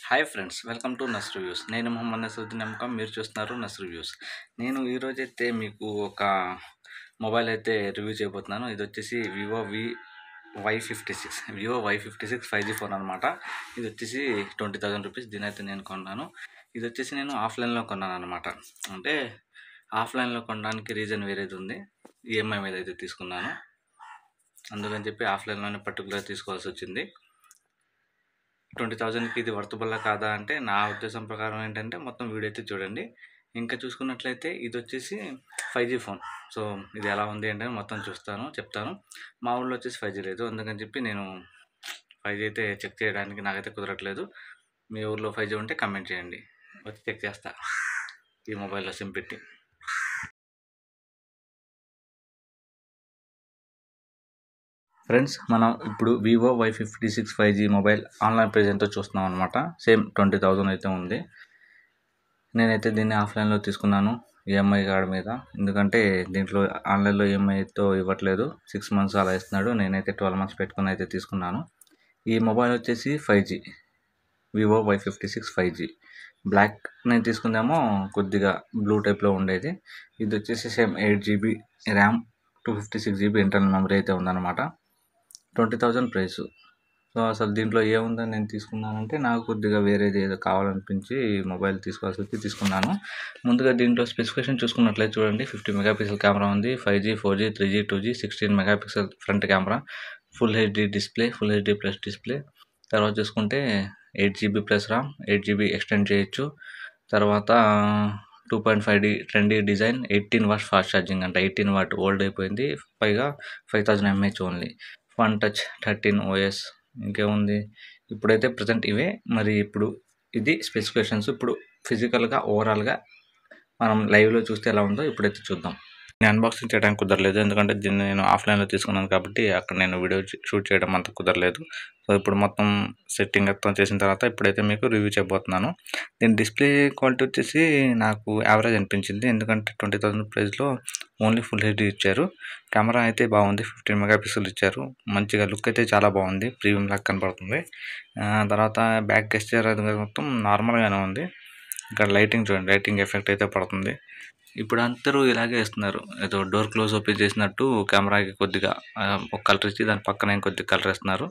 hi friends welcome to Nas reviews నేను మొహమ్మద్ నసరుద్దీన్ నమ్మకం మీరు చూస్తున్నారు నస్ రివ్యూస్ నేను ఈరోజు అయితే మీకు ఒక మొబైల్ అయితే రివ్యూ చేయబోతున్నాను ఇది వచ్చేసి Vivo V Y fifty six Vivo Y fifty six five G phone అనమాట ఇది వచ్చేసి ట్వంటీ థౌసండ్ రూపీస్ దీని అయితే నేను కొన్నాను ఇది వచ్చేసి నేను ఆఫ్లైన్లో కొన్నాను అనమాట అంటే ఆఫ్లైన్లో కొనడానికి రీజన్ వేరేది ఉంది ఈఎంఐ మీద అయితే తీసుకున్నాను అందుకని చెప్పి ఆఫ్లైన్లోనే పర్టికులర్ తీసుకోవాల్సి వచ్చింది ట్వంటీ థౌజండ్కి ఇది వర్తబుల్లా కాదా అంటే నా ఉద్దేశం ప్రకారం ఏంటంటే మొత్తం వీడియో అయితే చూడండి ఇంకా చూసుకున్నట్లయితే ఇది వచ్చేసి ఫైవ్ జీ ఫోన్ సో ఇది ఎలా ఉంది అంటే మొత్తం చూస్తాను చెప్తాను మా ఊళ్ళో వచ్చేసి ఫైవ్ జీ లేదు అందుకని చెప్పి నేను ఫైవ్ జీ అయితే చెక్ చేయడానికి నాకైతే కుదరట్లేదు మీ ఊర్లో ఫైవ్ జీ ఉంటే కమెంట్ చేయండి వచ్చి చెక్ చేస్తా ఈ మొబైల్లో సిమ్ పెట్టి ఫ్రెండ్స్ మనం ఇప్పుడు Vivo Y fifty six five G mobile online price ఎంతో చూస్తున్నాం అనమాట సేమ్ ట్వంటీ థౌజండ్ అయితే ఉంది నేనైతే దీన్ని ఆఫ్లైన్లో తీసుకున్నాను ఈఎంఐ కార్డ్ మీద ఎందుకంటే దీంట్లో ఆన్లైన్లో ఈఎంఐతో ఇవ్వట్లేదు సిక్స్ మంత్స్ అలా ఇస్తున్నాడు నేనైతే ట్వెల్వ్ మంత్స్ పెట్టుకుని అయితే తీసుకున్నాను ఈ మొబైల్ వచ్చేసి five G Vivo Y fifty six five G black నేను తీసుకుందేమో కొద్దిగా బ్లూ టైప్లో ఉండేది ఇది వచ్చేసి same eight GB RAM two fifty six GB internal memory అయితే ఉందన్నమాట ట్వంటీ థౌజండ్ ప్రైస్ సో అసలు దీంట్లో ఏముందని నేను తీసుకున్నానంటే నాకు కొద్దిగా వేరేది ఏదో కావాలనిపించి మొబైల్ తీసుకోవాల్సి వచ్చి తీసుకున్నాను ముందుగా దీంట్లో స్పెసిఫికేషన్ చూసుకున్నట్లయితే చూడండి ఫిఫ్టీ మెగాపిక్సెల్ కెమెరా ఉంది five G four G three G two G sixteen megapixel front camera full HD display full HD plus display తర్వాత చూసుకుంటే eight GB plus RAM eight GB extend చేయొచ్చు తర్వాత two point five D ten D design eighteen watt fast charging అంట eighteen watt old అయిపోయింది పైగా five thousand mAh only one touch thirteen OS ఇంకేముంది ఇప్పుడైతే present ఇవే మరి ఇప్పుడు ఇది స్పెసిఫికేషన్స్ ఇప్పుడు ఫిజికల్గా ఓవరాల్గా మనం లైవ్లో చూస్తే ఎలా ఉందో ఇప్పుడైతే చూద్దాం నేను అన్బాక్సింగ్ చేయడానికి కుదరలేదు ఎందుకంటే దీన్ని నేను ఆఫ్లైన్లో తీసుకున్నాను కాబట్టి అక్కడ నేను వీడియో షూట్ చేయడం అంత కుదరలేదు సో ఇప్పుడు మొత్తం సెట్టింగ్ మొత్తం చేసిన తర్వాత ఇప్పుడైతే మీకు రివ్యూ చేయబోతున్నాను దీని డిస్ప్లే క్వాలిటీ వచ్చేసి నాకు యావరేజ్ అనిపించింది ఎందుకంటే ట్వంటీ థౌసండ్ ప్రైస్లో ఓన్లీ ఫుల్ హెచ్డీ ఇచ్చారు కెమెరా అయితే బాగుంది ఫిఫ్టీన్ మెగాపిక్సెల్ ఇచ్చారు మంచిగా లుక్ అయితే చాలా బాగుంది ప్రీమియం లాగా కనపడుతుంది తర్వాత బ్యాక్ గెస్చర్ అది మొత్తం నార్మల్గానే ఉంది ఇక్కడ లైటింగ్ చూడండి లైటింగ్ ఎఫెక్ట్ అయితే పడుతుంది ఇప్పుడు అందరూ ఇలాగే ఇస్తున్నారు ఏదో డోర్ క్లోజ్ ఓపెన్ చేసినట్టు కెమెరాకి కొద్దిగా ఒక కలర్ ఇచ్చి దాని పక్కన ఇంకొద్ది కలర్ ఇస్తున్నారు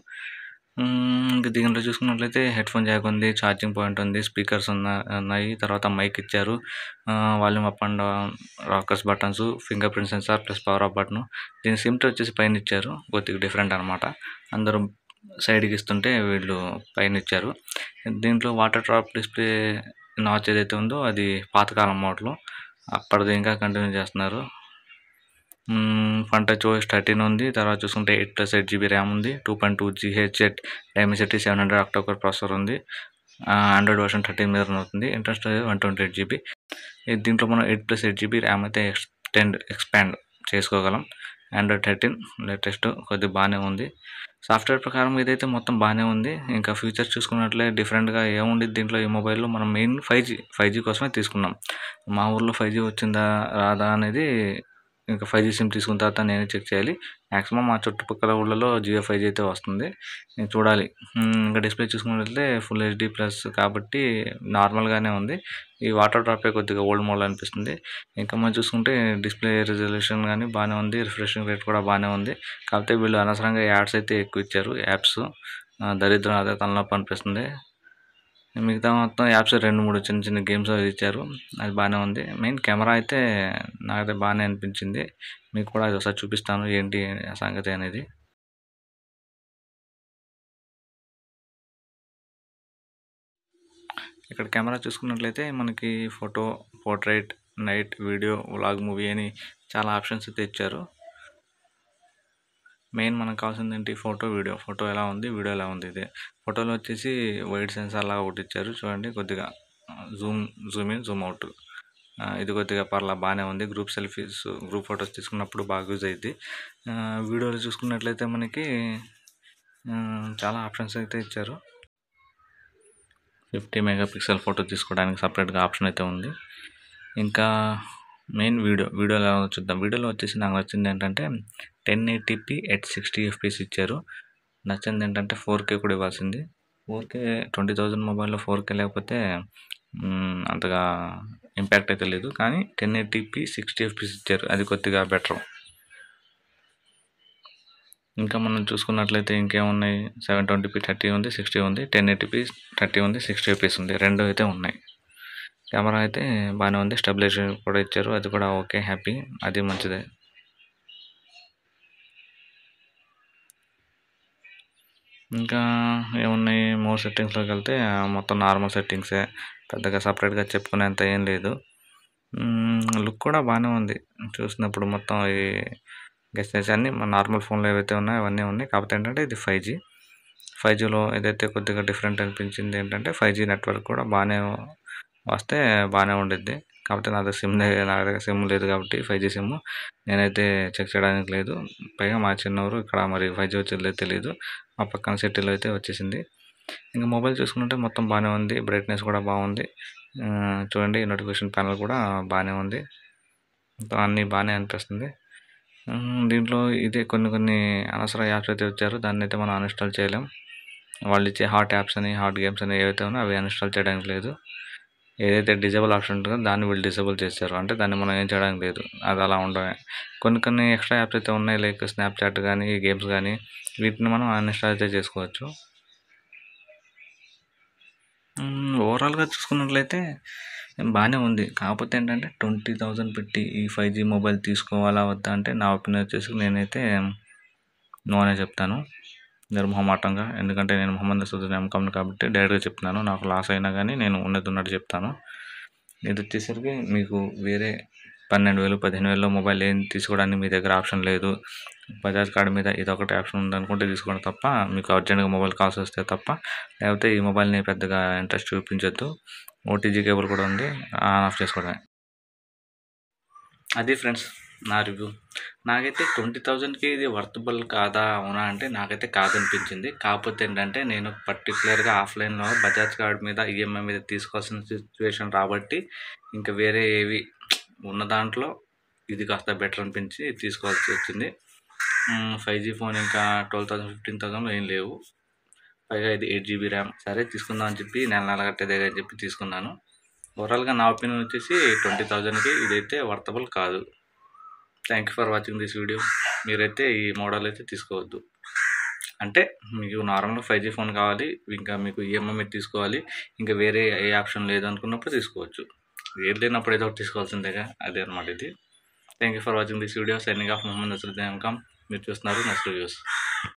ఇంకా దీంట్లో చూసుకున్నట్లయితే హెడ్ ఫోన్ జాక్ ఉంది ఛార్జింగ్ పాయింట్ ఉంది స్పీకర్స్ ఉన్నాయి తర్వాత మైక్ ఇచ్చారు volume up and rockers buttons fingerprint sensor plus power off button దీని సిమ్ట్ వచ్చేసి పైన ఇచ్చారు కొద్దిగా డిఫరెంట్ అనమాట అందరూ సైడ్కి ఇస్తుంటే వీళ్ళు పైన ఇచ్చారు దీంట్లో వాటర్ డ్రాప్ డిస్ప్లే నాచ్ ఏదైతే ఉందో అది పాతకాలం మోడల్ అప్పటిది ఇంకా కంటిన్యూ చేస్తున్నారు ఫంట్ టచ్ ఓఎస్ థర్టీన్ ఉంది తర్వాత చూసుకుంటే eight plus eight GB RAM ఉంది టూ పాయింట్ టూ జీహెచ్ఎట్ Dimensity seven hundred October processor ఉంది ఆండ్రాయిడ్ వర్షన్ థర్టీన్ మీద అవుతుంది interest storage one twenty eight GB దీంట్లో మనం eight plus eight GB RAM అయితే ఎక్స్టెండ్ ఎక్స్పాండ్ చేసుకోగలం ఆండ్రాయిడ్ థర్టీన్ లేటెస్ట్ కొద్దిగా బాగానే ఉంది సాఫ్ట్వేర్ ప్రకారం ఇదైతే మొత్తం బాగానే ఉంది ఇంకా ఫీచర్స్ చూసుకున్నట్లే డిఫరెంట్గా ఏముంది దీంట్లో ఈ మొబైల్లో మనం main five G five G కోసమే తీసుకున్నాం మా ఊర్లో ఫైవ్ జీ వచ్చిందా రాదా అనేది ఇంకా ఫైవ్ జీ సిమ్ తీసుకున్న తర్వాత నేనే చెక్ చేయాలి మ్యాక్సిమం మా చుట్టుపక్కల ఊళ్ళలో జియో ఫైవ్ జీ అయితే వస్తుంది నేను చూడాలి ఇంకా డిస్ప్లే చూసుకున్నట్లయితే ఫుల్ హెచ్డీ ప్లస్ కాబట్టి నార్మల్గానే ఉంది ఈ వాటర్ డ్రాపే కొద్దిగా ఓల్డ్ మోడల్ అనిపిస్తుంది ఇంకా మనం చూసుకుంటే డిస్ప్లే రిజల్యూషన్ కానీ బాగానే ఉంది రిఫ్రెషింగ్ రేట్ కూడా బాగానే ఉంది కాకపోతే వీళ్ళు అనవసరంగా యాడ్స్ అయితే ఎక్కువ ఇచ్చారు యాప్స్ దరిద్రం అదే తలనొప్పి అనిపిస్తుంది మిగతా మొత్తం యాప్స్ రెండు మూడు చిన్న చిన్న గేమ్స్ అవి ఇచ్చారు అది బాగానే ఉంది మెయిన్ కెమెరా అయితే నాకైతే బాగానే అనిపించింది మీకు కూడా అది ఒకసారి చూపిస్తాను ఏంటి సంగతి అనేది ఇక్కడ కెమెరా చూసుకున్నట్లయితే మనకి photo portrait night video vlog movie అని చాలా ఆప్షన్స్ అయితే ఇచ్చారు మెయిన్ మనకు కావాల్సింది ఏంటి ఫోటో వీడియో ఫోటో ఎలా ఉంది వీడియో ఎలా ఉంది ఇది ఫోటోలో వచ్చేసి వైడ్ సెన్సార్ లాగా ఒకటి ఇచ్చారు చూడండి కొద్దిగా zoom zoom in zoom out ఇది కొద్దిగా పర్లా బాగానే ఉంది గ్రూప్ సెల్ఫీస్ గ్రూప్ ఫొటోస్ తీసుకున్నప్పుడు బాగా యూజ్ అయ్యింది వీడియోలో చూసుకున్నట్లయితే మనకి చాలా ఆప్షన్స్ అయితే ఇచ్చారు ఫిఫ్టీ మెగా పిక్సెల్ ఫోటో తీసుకోవడానికి సపరేట్గా ఆప్షన్ అయితే ఉంది ఇంకా మెయిన్ వీడియో వీడియోలో చూద్దాం వీడియోలో వచ్చేసి నాకు నచ్చింది ఏంటంటే ten eighty P at sixty FPS ఇచ్చారు నచ్చింది ఏంటంటే ఫోర్ కే కూడా ఇవ్వాల్సింది ఫోర్ కే ట్వంటీ థౌజండ్ మొబైల్లో ఫోర్ కే లేకపోతే మ్, అంతగా ఇంపాక్ట్ అయితే లేదు కానీ టెన్ ఎయిటీపీ సిక్స్టీ ఎఫ్పీస్ ఇచ్చారు అది కొద్దిగా బెటర్ ఇంకా మనం చూసుకున్నట్లయితే ఇంకేమున్నాయి సెవెన్ ట్వంటీపీ థర్టీ ఉంది సిక్స్టీ ఉంది టెన్ ఎయిటీపీ థర్టీ ఉంది సిక్స్టీ ఎఫ్పీస్ ఉంది రెండు అయితే ఉన్నాయి కెమెరా అయితే బాగానే ఉంది స్టెబిలైజర్ కూడా ఇచ్చారు అది కూడా ఓకే హ్యాపీ అది మంచిదే ఇంకా ఏమున్నాయి మోర్ సెట్టింగ్స్లోకి వెళ్తే ఆ, మొత్తం నార్మల్ సెట్టింగ్సే పెద్దగా సపరేట్గా చెప్పుకునేంత ఏం లేదు లుక్ కూడా బాగానే ఉంది చూసినప్పుడు మొత్తం ఈ గెస్టెస్ అన్నీ మన నార్మల్ ఫోన్లో ఏవైతే ఉన్నాయో అవన్నీ ఉన్నాయి కాకపోతే ఏంటంటే ఇది ఫైవ్ జీ ఫైవ్ జీలో ఏదైతే కొద్దిగా డిఫరెంట్ అనిపించింది ఏంటంటే ఫైవ్ జీ నెట్వర్క్ కూడా బాగానే వస్తే బాగానే ఉండిద్ది కాకపోతే నా దగ్గర సిమ్ లే- నా దగ్గర సిమ్ లేదు కాబట్టి ఫైవ్ జీ సిమ్ నేనైతే చెక్ చేయడానికి లేదు పైగా మా చిన్నవారు ఇక్కడ మరి ఫైవ్ జీ వచ్చిందో తెలియదు మా పక్కన సిటీలో అయితే వచ్చేసింది ఇంకా మొబైల్ చూసుకుంటే మొత్తం బాగానే ఉంది బ్రైట్నెస్ కూడా బాగుంది ఆ, చూడండి నోటిఫికేషన్ ప్యానల్ కూడా బాగానే ఉంది మొత్తం అన్నీ బాగానే అనిపిస్తుంది ఉమ్, దీంట్లో ఇదే కొన్ని కొన్ని అనవసర యాప్స్ అయితే వచ్చారు దాన్ని అయితే మనం అన్ఇన్స్టాల్ చేయలేం వాళ్ళు ఇచ్చే హాట్ యాప్స్ అని హాట్ గేమ్స్ అని ఏవైతే ఉన్నాయో అవి అన్ఇన్స్టాల్ చేయడానికి లేదు ఏదైతే డిజేబుల్ ఆప్షన్ ఉంటుందో దాన్ని వీళ్ళు డిజేబుల్ చేశారు అంటే దాన్ని మనం ఏం చేయడానికి లేదు అది అలా ఉండమే కొన్ని కొన్ని ఎక్స్ట్రా యాప్స్ అయితే ఉన్నాయి లైక్ స్నాప్చాట్ కానీ గేమ్స్ కానీ వీటిని మనం అన్ఇన్స్టాల్ అయితే చేసుకోవచ్చు ఓవరాల్గా చూసుకున్నట్లయితే బాగానే ఉంది కాకపోతే ఏంటంటే ట్వంటీ థౌజండ్ పెట్టి ఈ ఫైవ్ జీ మొబైల్ తీసుకోవాలా వద్దా అంటే నా ఒపీనియన్ వచ్చేసి నేనైతే నో అనే చెప్తాను నిర్మోహమాటంగా ఎందుకంటే నేను మొహమ్మద్ నసరుద్దీన్ ఎంకామ్ కాబట్టి డైరెక్ట్గా చెప్తున్నాను నాకు లాస్ అయినా కానీ నేను ఉన్నది ఉన్నట్టు చెప్తాను ఇది వచ్చేసరికి మీకు వేరే పన్నెండు వేలు పదిహేను వేలు మొబైల్ ఏం తీసుకోవడానికి మీ దగ్గర ఆప్షన్ లేదు బజాజ్ కార్డు మీద ఇదొకటి ఆప్షన్ ఉందనుకుంటే తీసుకోండి తప్ప మీకు అర్జెంట్గా మొబైల్ కాల్స్ వస్తే తప్ప లేకపోతే ఈ మొబైల్ని పెద్దగా ఇంట్రెస్ట్ చూపించొద్దు ఓటీజీ కేబుల్ కూడా ఉంది ఆన్ ఆఫ్ చేసుకోవడమే అది ఫ్రెండ్స్ నా రివ్యూ నాకైతే ట్వంటీ థౌజండ్కి ఇది వర్తబుల్ కాదా అవునా అంటే నాకైతే కాదనిపించింది కాకపోతే ఏంటంటే నేను పర్టికులర్గా ఆఫ్లైన్లో బజాజ్ కార్డ్ మీద ఈఎంఐ మీద తీసుకోవాల్సిన సిచ్యువేషన్ రాబట్టి ఇంకా వేరే ఏవి ఉన్న దాంట్లో ఇది కాస్త బెటర్ అనిపించి తీసుకోవాల్సి వచ్చింది ఫైవ్ జీ ఫోన్ ఇంకా ట్వెల్వ్ థౌసండ్ ఫిఫ్టీన్ థౌసండ్లో ఏం లేవు పైగా ఇది ఎయిట్ జీబీ ర్యామ్ సరే తీసుకుందాం అని చెప్పి నెల నెల కట్టేదే అని చెప్పి తీసుకున్నాను ఓవరాల్గా నా ఒపీనియన్ వచ్చేసి ట్వంటీ థౌజండ్కి ఇదైతే వర్తబుల్ కాదు thank you for watching this video మీరైతే ఈ మోడల్ అయితే తీసుకోవద్దు అంటే మీకు నార్మల్గా ఫైవ్ జీ ఫోన్ కావాలి ఇంకా మీకు ఈఎంఐ మీద తీసుకోవాలి ఇంకా వేరే ఏ ఆప్షన్ లేదు అనుకున్నప్పుడు తీసుకోవచ్చు ఏది లేనప్పుడు ఏదో ఒకటి తీసుకోవాల్సిందేగా అదే అనమాట ఇది thank you for watching this video signing off Mohammed Nasaruddin Ankam మీరు చూస్తున్నారు నసరు వ్యూస్